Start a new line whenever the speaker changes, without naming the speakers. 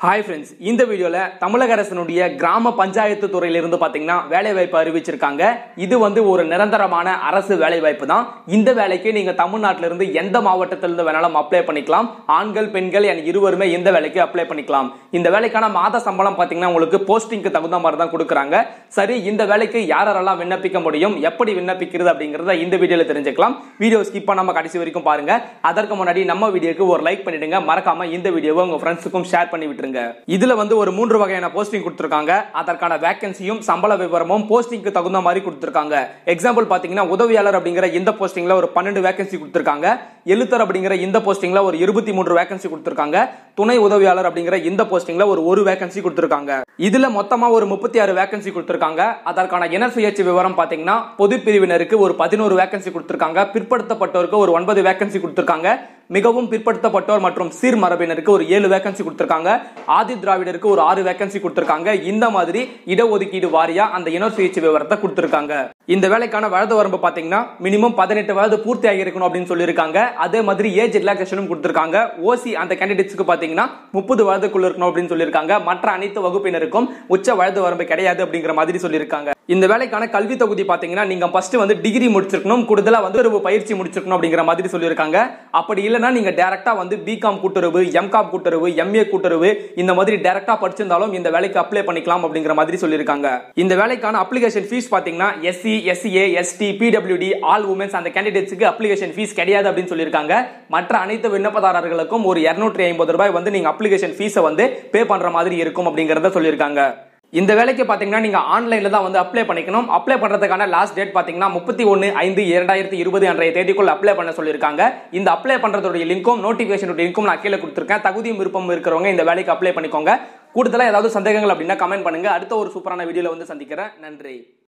hi friends இந்த வீடியோவில் தமிழக அரசினுடைய கிராம பஞ்சாயத்து துறையிலிருந்து பார்த்தீங்கன்னா வேலைவாய்ப்பு அறிவிச்சிருக்காங்க இது வந்து ஒரு நிரந்தரமான அரசு வேலைவாய்ப்பு தான் இந்த வேலைக்கு நீங்கள் தமிழ்நாட்டிலிருந்து எந்த மாவட்டத்திலிருந்து வேணாலும் அப்ளை பண்ணிக்கலாம் ஆண்கள் பெண்கள் என இருவருமே இந்த வேலைக்கு அப்ளை பண்ணிக்கலாம் இந்த வேலைக்கான மாத சம்பளம் பார்த்தீங்கன்னா உங்களுக்கு போஸ்டிங்க்கு தகுந்த மாதிரி தான் கொடுக்குறாங்க சரி இந்த வேலைக்கு யாரெல்லாம் விண்ணப்பிக்க முடியும் எப்படி விண்ணப்பிக்கிறது அப்படிங்கிறத இந்த வீடியோவில் தெரிஞ்சுக்கலாம் வீடியோ ஸ்கிப் பண்ணாம கடைசி வரைக்கும் பாருங்க அதற்கு முன்னாடி நம்ம வீடியோக்கு ஒரு லைக் பண்ணிடுங்க மறக்காம இந்த வீடியோவை உங்க ஃப்ரெண்ட்ஸுக்கும் ஷேர் பண்ணி விட்டுருங்க இதுல வந்து ஒரு மூன்று வகையான போஸ்டிங் கொடுத்துருக்காங்க அதற்கான வேகன்சியும் சம்பள விவரமும் போஸ்டிங்க்கு தகுந்த மாதிரி கொடுத்துருக்காங்க எக்ஸாம்பிள் பாத்தீங்கன்னா உதவியாளர் அப்படிங்கிற இந்த போஸ்டிங்ல ஒரு பன்னெண்டு வேகன்சி கொடுத்துருக்காங்க எழுத்தர் அப்படிங்கிற இந்த போஸ்டிங்ல ஒரு இருபத்தி மூன்று வேகன்சி கொடுத்துருக்காங்க துணை உதவியாளர் அப்படிங்கிற இந்த போஸ்டிங்ல ஒரு ஒரு வேகன்சி கொடுத்துருக்காங்க இதுல மொத்தமா ஒரு முப்பத்தி ஆறு வேகன்சி கொடுத்துருக்காங்க அதற்கான இன சுயேட்சை விவரம் பாத்தீங்கன்னா பொது பிரிவினருக்கு ஒரு பதினோரு வேகன்சி கொடுத்துருக்காங்க பிற்படுத்தப்பட்டோருக்கு ஒரு ஒன்பது வேகன்சி கொடுத்துருக்காங்க மிகவும் பிற்படுத்தப்பட்டோர் மற்றும் சீர் மரபினருக்கு ஒரு ஏழு வேகன்சி கொடுத்துருக்காங்க ஆதி திராவிடருக்கு ஒரு ஆறு வேகன்சி கொடுத்துருக்காங்க இந்த மாதிரி இடஒதுக்கீடு வாரியா அந்த இன சுயேட்சை விவரத்தை கொடுத்துருக்காங்க இந்த வேலைக்கான வயது வரம்பு பாத்தீங்கன்னா மினிமம் பதினெட்டு வயது பூர்த்தி ஆகியிருக்கணும் அப்படின்னு சொல்லியிருக்காங்க அதே மாதிரி ஏஜ் ரிலாக்ஸேஷனும் கொடுத்துருக்காங்க ஓசி அந்த கேண்டிடேட்ஸ்க்கு பாத்தீங்கன்னா முப்பது வயதுக்குள்ள இருக்கணும் அப்படின்னு சொல்லியிருக்காங்க மற்ற அனைத்து வகுப்பினருக்கும் உச்ச வயது வரம்பு கிடையாது அப்படிங்கிற மாதிரி சொல்லியிருக்காங்க இந்த வேலைக்கான கல்வி தொகுதி பாத்தீங்கன்னா நீங்க ஃபர்ஸ்ட் வந்து டிகிரி முடிச்சிருக்கணும் கூடுதலா வந்து ஒரு பயிற்சி முடிச்சிருக்கணும் அப்படிங்கிற மாதிரி சொல்லியிருக்காங்க அப்படி இல்லைன்னா நீங்க டைரக்டா வந்து பிகாம் கூட்டுறவு எம்காம் கூட்டுறவு எம்ஏ கூட்டுறவு இந்த மாதிரி டைரக்டா படிச்சிருந்தாலும் இந்த வேலைக்கு அப்ளை பண்ணிக்கலாம் அப்படிங்கிற மாதிரி சொல்லியிருக்காங்க இந்த வேலைக்கான அப்ளிகேஷன் ஃபீஸ் பாத்தீங்கன்னா SC SCA ST PWD all women's அந்த கேண்டிடேட்ஸ்க்கு அப்ளிகேஷன் ஃபீஸ் கிடையாது அப்படின்னு சொல்லியிருக்காங்க மற்ற அனைத்து விண்ணப்பதாரர்களுக்கும் ஒரு இருநூற்றி ஐம்பது ரூபாய் வந்து நீங்க அப்ளிகேஷன் ஃபீஸை வந்து பே பண்ற மாதிரி இருக்கும் அப்படிங்கறத சொல்லியிருக்காங்க இந்த வேலைக்கு பாத்தீங்கன்னா நீங்க ஆன்லைன்ல தான் வந்து அப்ளை பண்ணிக்கணும் அப்ளை பண்றதுக்கான லாஸ்ட் டேட் பாத்தீங்கன்னா முப்பத்தி ஒன்னு ஐந்து இரண்டாயிரத்தி இருபது அன்றைய தேதிக்குள்ள அப்ளை பண்ண சொல்லியிருக்காங்க இந்த அப்ளை பண்றதுடைய லிங்க்கும் நோட்டிபிகேஷன் லிங்க்கும் நான் கீழே கொடுத்துருக்கேன் தகுதியும் விருப்பம் இருக்கிறவங்க இந்த வேலைக்கு அப்ளை பண்ணிக்கோங்க கூடுதலா ஏதாவது சந்தேகங்கள் அப்படின்னா கமெண்ட் பண்ணுங்க அடுத்த ஒரு சூப்பரான வீடியோல வந்து சந்திக்கிறேன் நன்றி